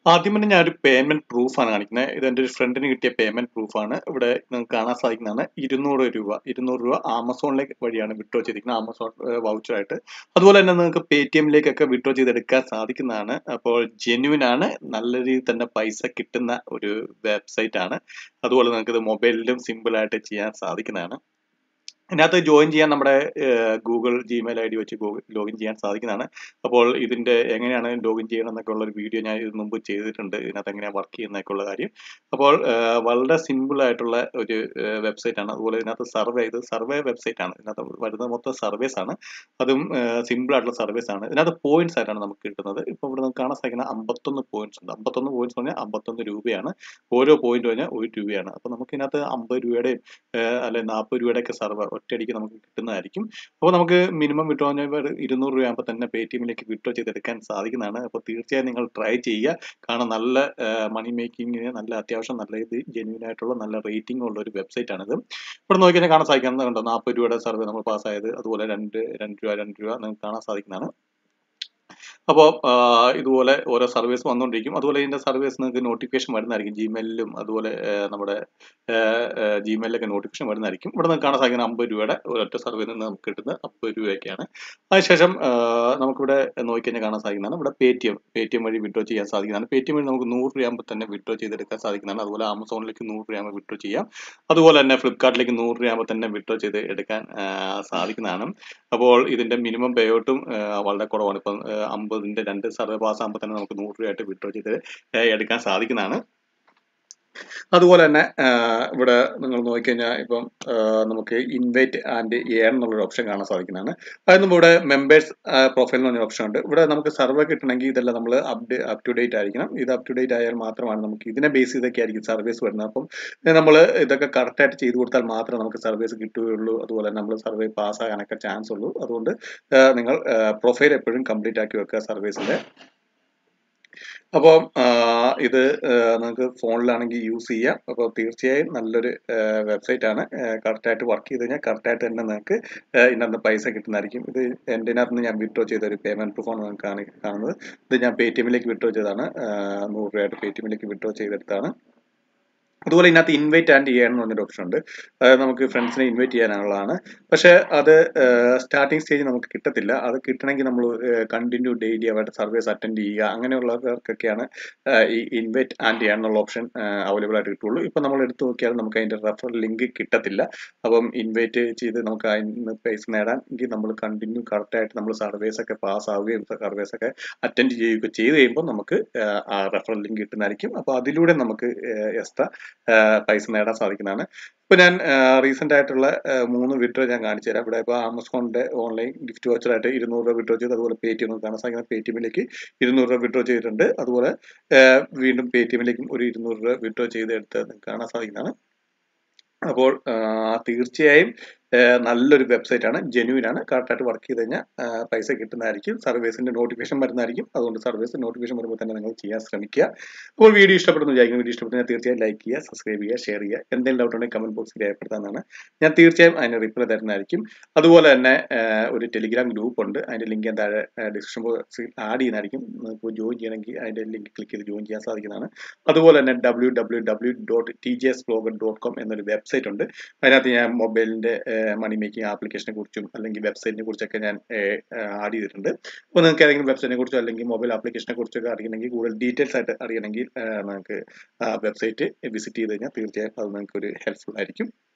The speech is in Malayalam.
ആദ്യം തന്നെ ഞാനൊരു പേയ്മെന്റ് പ്രൂഫാണ് കാണിക്കുന്നത് ഇത് എൻ്റെ ഒരു ഫ്രണ്ടിന് കിട്ടിയ പേയ്മെന്റ് പ്രൂഫാണ് ഇവിടെ നിങ്ങൾക്ക് കാണാൻ സാധിക്കുന്നതാണ് ഇരുന്നൂറ് രൂപ ഇരുന്നൂറ് രൂപ ആമസോണിലേക്ക് വഴിയാണ് വിഡ്രോ ചെയ്തിരിക്കുന്നത് ആമസോൺ വൗച്ചറായിട്ട് അതുപോലെ തന്നെ നിങ്ങൾക്ക് പേ ടി എമ്മിലേക്കൊക്കെ വിഡ്രോ ചെയ്തെടുക്കാൻ സാധിക്കുന്നതാണ് അപ്പോൾ ജെന്യൂൻ ആണ് നല്ല രീതിയിൽ തന്നെ പൈസ കിട്ടുന്ന ഒരു വെബ്സൈറ്റ് ആണ് അതുപോലെ നിങ്ങൾക്ക് ഇത് മൊബൈലിലും സിമ്പിൾ ആയിട്ട് ചെയ്യാൻ സാധിക്കുന്നതാണ് ഇതിനകത്ത് ജോയിൻ ചെയ്യാൻ നമ്മുടെ ഗൂഗിൾ ജിമെയിൽ ഐ ഡി വെച്ച് ലോഗിൻ ചെയ്യാൻ സാധിക്കുന്നതാണ് അപ്പോൾ ഇതിന്റെ എങ്ങനെയാണ് ലോഗിൻ ചെയ്യണം എന്നൊക്കെ ഉള്ള ഒരു വീഡിയോ ഞാൻ ഇതിനു മുമ്പ് ചെയ്തിട്ടുണ്ട് ഇതിനകത്ത് എങ്ങനെയാണ് വർക്ക് ചെയ്യുന്നതൊക്കെ ഉള്ള കാര്യം അപ്പോൾ വളരെ സിമ്പിൾ ആയിട്ടുള്ള ഒരു വെബ്സൈറ്റ് ആണ് അതുപോലെ ഇതിനകത്ത് സർവേ ഇത് സർവേ വെബ്സൈറ്റ് ആണ് ഇതിനകത്ത് വരുന്നത് മൊത്തം സർവേസ് ആണ് അതും സിമ്പിൾ ആയിട്ടുള്ള സർവേസ് ആണ് ഇതിനകത്ത് പോയിന്റ്സ് ആയിട്ടാണ് നമുക്ക് കിട്ടുന്നത് ഇപ്പോൾ ഇവിടെ നമുക്ക് കാണാൻ സാധിക്കുന്ന അമ്പത്തൊന്ന് പോയിന്റ്സ് ഉണ്ട് അമ്പത്തൊന്ന് പോയിന്റ്സ് പറഞ്ഞാൽ അമ്പത്തൊന്ന് രൂപയാണ് ഓരോ പോയിന്റ് പറഞ്ഞാൽ ഒരു രൂപയാണ് അപ്പോൾ നമുക്ക് ഇതിനകത്ത് അമ്പത് രൂപയുടെയും അല്ലെങ്കിൽ നാൽപ്പത് രൂപയുടെ ഒക്കെ സർവർ ഒറ്റയടിക്ക് നമുക്ക് കിട്ടുന്നതായിരിക്കും അപ്പോൾ നമുക്ക് മിനിമം വിട്ടോ ഇരുന്നൂറ് രൂപയാകുമ്പോൾ തന്നെ പേ ടി എമ്മിലേക്ക് വിട്ടോ ചെയ്തെടുക്കാൻ സാധിക്കുന്നതാണ് അപ്പോൾ തീർച്ചയായും നിങ്ങൾ ട്രൈ ചെയ്യുക കാരണം നല്ല മണി മേക്കിങ്ങിന് നല്ല അത്യാവശ്യം നല്ല ഇത് ജെന്യൂൻ ആയിട്ടുള്ള നല്ല റേറ്റിംഗ് ഉള്ള ഒരു വെബ്സൈറ്റ് ആണിത് ഇവിടെ നോക്കി കഴിഞ്ഞാൽ കാണാൻ സാധിക്കുന്നുണ്ടോ നാൽപ്പത് രൂപയുടെ സർവേ നമ്മൾ പാസ്സായത് അതുപോലെ രണ്ട് രണ്ട് രൂപ രണ്ട് രൂപ നിങ്ങൾക്ക് കാണാൻ സാധിക്കുന്നതാണ് അപ്പോൾ ഇതുപോലെ ഓരോ സർവീസ് വന്നുകൊണ്ടിരിക്കും അതുപോലെ ഇതിൻ്റെ സർവീസ് നിങ്ങൾക്ക് നോട്ടിഫിക്കേഷൻ വരുന്നതായിരിക്കും ജിമെയിലും അതുപോലെ നമ്മുടെ ജിമെയിലൊക്കെ നോട്ടിഫിക്കേഷൻ വരുന്നതായിരിക്കും ഇവിടെ നിങ്ങൾക്ക് കാണാൻ സാധിക്കുന്ന അമ്പത് രൂപയുടെ ഒരൊറ്റ സർവേയിൽ നിന്ന് നമുക്ക് കിട്ടുന്നത് അമ്പത് രൂപയൊക്കെയാണ് അതിനുശേഷം നമുക്കിവിടെ നോക്കിക്കഴിഞ്ഞാൽ കാണാൻ സാധിക്കുന്നതാണ് ഇവിടെ Paytm Paytm വഴി വിഡ്രോ ചെയ്യാൻ സാധിക്കുന്നതാണ് പേ ടി എം വഴി നമുക്ക് നൂറ് രൂപയാകുമ്പോൾ തന്നെ വിഡ്രോ ചെയ്തെടുക്കാൻ സാധിക്കുന്നതാണ് അതുപോലെ ആമസോണിലേക്ക് നൂറ് രൂപയാകുമ്പോൾ വിഡ്രോ ചെയ്യാം അതുപോലെ തന്നെ ഫ്ലിപ്കാർട്ടിലേക്ക് നൂറ് രൂപയാകുമ്പോൾ തന്നെ വിഡ്രോ ചെയ്ത് എടുക്കാൻ സാധിക്കുന്നതാണ് അപ്പോൾ ഇതിൻ്റെ മിനിമം പേ ഔട്ടും വളരെ കുറവാണ് ഇപ്പം അമ്പതിൻ്റെ രണ്ട് സർവേ പാസ് ആകുമ്പോൾ തന്നെ നമുക്ക് നൂറ് രൂപയായിട്ട് വിഡ്രോ ചെയ്ത് എടുക്കാൻ സാധിക്കുന്നതാണ് അതുപോലെ തന്നെ ഇവിടെ നിങ്ങൾ നോക്കിക്കഴിഞ്ഞാൽ ഇപ്പം നമുക്ക് ഇൻവൈറ്റ് ആൻഡ് ഏൺ എന്നുള്ളൊരു ഓപ്ഷൻ കാണാൻ സാധിക്കുന്നതാണ് അത് നമ്മൾ ഇവിടെ മെമ്പേഴ്സ് പ്രൊഫൈൽ എന്ന് പറഞ്ഞ ഓപ്ഷൻ ഉണ്ട് ഇവിടെ നമുക്ക് സർവേ കിട്ടണമെങ്കിൽ ഇതെല്ലാം നമ്മൾ അപ്ഡേ അപ് ടു ഡേറ്റ് ആയിരിക്കണം ഇത് അപ് ടു ഡേറ്റ് ആയാൽ മാത്രമാണ് നമുക്ക് ഇതിനെ ബേസ് ചെയ്തൊക്കെ ആയിരിക്കും സർവീസ് വരുന്നത് അപ്പം നമ്മൾ ഇതൊക്കെ കറക്റ്റായിട്ട് ചെയ്തു കൊടുത്താൽ മാത്രമേ നമുക്ക് സർവീസ് കിട്ടുകയുള്ളൂ അതുപോലെ നമ്മൾ സർവേ പാസ്സാകാനൊക്കെ ചാൻസ് ഉള്ളൂ അതുകൊണ്ട് നിങ്ങൾ പ്രൊഫൈൽ എപ്പോഴും കംപ്ലീറ്റ് ആക്കി വെക്കുക സർവീസിൻ്റെ അപ്പോൾ ഇത് നിങ്ങൾക്ക് ഫോണിലാണെങ്കിൽ യൂസ് ചെയ്യാം അപ്പോൾ തീർച്ചയായും നല്ലൊരു വെബ്സൈറ്റ് ആണ് കറക്റ്റായിട്ട് വർക്ക് ചെയ്ത് കഴിഞ്ഞാൽ കറക്റ്റായിട്ട് തന്നെ നിങ്ങൾക്ക് ഇതിനകത്ത് പൈസ കിട്ടുന്നതായിരിക്കും ഇത് എൻ്റെ ഇതിനകത്ത് ഞാൻ വിഡ്രോ ചെയ്ത ഒരു പേയ്മെൻറ്റ് പ്രൂഫാണ് നിങ്ങൾക്ക് കാണുന്നത് ഇത് ഞാൻ പേ ടി എമ്മിലേക്ക് വിഡ്രോ ചെയ്തതാണ് നൂറ് രൂപയായിട്ട് പേ ടി എമ്മിലേക്ക് വിഡ്രോ ചെയ്തെടുത്താണ് അതുപോലെ ഇതിനകത്ത് ഇൻവൈറ്റ് ആൻഡ് ചെയ്യാൻ എന്ന് പറഞ്ഞൊരു ഓപ്ഷൻ ഉണ്ട് അതായത് നമുക്ക് ഫ്രണ്ട്സിനെ ഇൻവൈറ്റ് ചെയ്യാനുള്ളതാണ് പക്ഷേ അത് സ്റ്റാർട്ടിംഗ് സ്റ്റേജ് നമുക്ക് കിട്ടത്തില്ല അത് കിട്ടണമെങ്കിൽ നമ്മൾ കണ്ടിന്യൂ ഡെയിലി അവരുടെ സർവീസ് അറ്റൻഡ് ചെയ്യുക അങ്ങനെയുള്ളവർക്കൊക്കെയാണ് ഈ ഇൻവൈറ്റ് ആൻഡ് ചെയ്യാൻ എന്നുള്ള ഓപ്ഷൻ അവൈലബിൾ ആയിട്ട് കിട്ടുള്ളൂ ഇപ്പം നമ്മൾ എടുത്തു നോക്കിയാൽ നമുക്ക് അതിൻ്റെ റെഫർ ലിങ്ക് കിട്ടത്തില്ല അപ്പം ഇൻവൈറ്റ് ചെയ്ത് നമുക്ക് അതിന് പൈസ നേടാൻ എങ്കിൽ നമ്മൾ കണ്ടിന്യൂ കറക്റ്റായിട്ട് നമ്മൾ സർവീസ് ഒക്കെ പാസ് ആവുകയും സർവീസ് ഒക്കെ അറ്റൻഡ് ചെയ്യുകയൊക്കെ ചെയ്ത് കഴിയുമ്പോൾ നമുക്ക് ആ റെഫറൽ ലിങ്ക് കിട്ടുന്നതായിരിക്കും അപ്പോൾ അതിലൂടെ നമുക്ക് എക്സ്ട്രാ പൈസ നേടാൻ സാധിക്കുന്നതാണ് ഇപ്പോൾ ഞാൻ റീസെൻ്റ് ആയിട്ടുള്ള മൂന്ന് വിഡ്രോ ഞാൻ കാണിച്ചു തരാം ഇവിടെ ഇപ്പോൾ ആമസോണിൻ്റെ ഓൺലൈൻ ഗിഫ്റ്റ് വോച്ചറായിട്ട് ഇരുന്നൂറ് രൂപ വിഡ്രോ ചെയ്ത് അതുപോലെ പേ ടി എം കാണാൻ സാധിക്കുന്ന പേ ടി എമ്മിലേക്ക് ഇരുന്നൂറ് രൂപ വിഡ്രോ ചെയ്തിട്ടുണ്ട് അതുപോലെ വീണ്ടും പേ ടി എമ്മിലേക്കും ഒരു ഇരുന്നൂറ് രൂപ വിഡ്രോ ചെയ്തെടുത്ത് കാണാൻ സാധിക്കുന്നതാണ് അപ്പോൾ തീർച്ചയായും നല്ലൊരു വെബ്സൈറ്റ് ആണ് ജെന്യൂൻ ആണ് കറക്റ്റായിട്ട് വർക്ക് ചെയ്ത് കഴിഞ്ഞാൽ പൈസ കിട്ടുന്നതായിരിക്കും സർവീസിന്റെ നോട്ടിഫിക്കേഷൻ വരുന്നതായിരിക്കും അതുകൊണ്ട് സർവീസ് നോട്ടിഫിക്കേഷൻ വരുമ്പോൾ തന്നെ നിങ്ങൾ ചെയ്യാൻ ശ്രമിക്കുക അപ്പോൾ വീഡിയോ ഇഷ്ടപ്പെടുന്നു വിചാരിക്കുന്നു വീഡിയോ ഇഷ്ടപ്പെടുന്ന തീർച്ചയായും ലൈക്ക് ചെയ്യുക സബ്സ്ക്രൈബ് ചെയ്യുക ഷെയർ ചെയ്യുക എന്തെങ്കിലും ഡൗട്ട് ഉണ്ടെങ്കിൽ കമന്റ് ബോക്സിൽ രേഖപ്പെടുത്താനാണ് ഞാൻ തീർച്ചയായും അതിന് റിപ്ലൈ തരുന്നതായിരിക്കും അതുപോലെ തന്നെ ഒരു ടെലിഗ്രാം ഗ്രൂപ്പ് ഉണ്ട് അതിന്റെ ലിങ്ക് ഞാൻ താഴെ ഡിസ്ക്രിപ്ഷൻ ബോക്സിൽ ആഡ് ചെയ്യുന്നതായിരിക്കും നിങ്ങൾക്ക് ജോയിൻ ചെയ്യണമെങ്കിൽ അതിന്റെ ലിങ്ക് ക്ലിക്ക് ചെയ്ത് ജോയിൻ ചെയ്യാൻ സാധിക്കുന്നതാണ് അതുപോലെ തന്നെ W W W dot T G S blogger dot com എന്നൊരു വെബ്സൈറ്റ് ഉണ്ട് അതിനകത്ത് ഞാൻ മൊബൈലിന്റെ മണി മേക്കിംഗ് ആപ്ലിക്കേഷനെ കുറിച്ചും അല്ലെങ്കിൽ വെബ്സൈറ്റിനെ കുറിച്ചൊക്കെ ഞാൻ ആഡ് ചെയ്തിട്ടുണ്ട് അപ്പോൾ നിങ്ങൾക്ക് ഏതെങ്കിലും വെബ്സൈറ്റിനെ കുറിച്ചോ അല്ലെങ്കിൽ മൊബൈൽ ആപ്ലിക്കേഷനെ കുറിച്ചൊക്കെ അറിയണമെങ്കിൽ കൂടുതൽ ഡീറ്റെയിൽസ് ആയിട്ട് അറിയണമെങ്കിൽ നിങ്ങൾക്ക് വെബ്സൈറ്റ് വിസിറ്റ് ചെയ്ത് കഴിഞ്ഞാൽ തീർച്ചയായും അത് നിങ്ങൾക്ക് ഒരു ഹെൽപ്ഫുൾ ആയിരിക്കും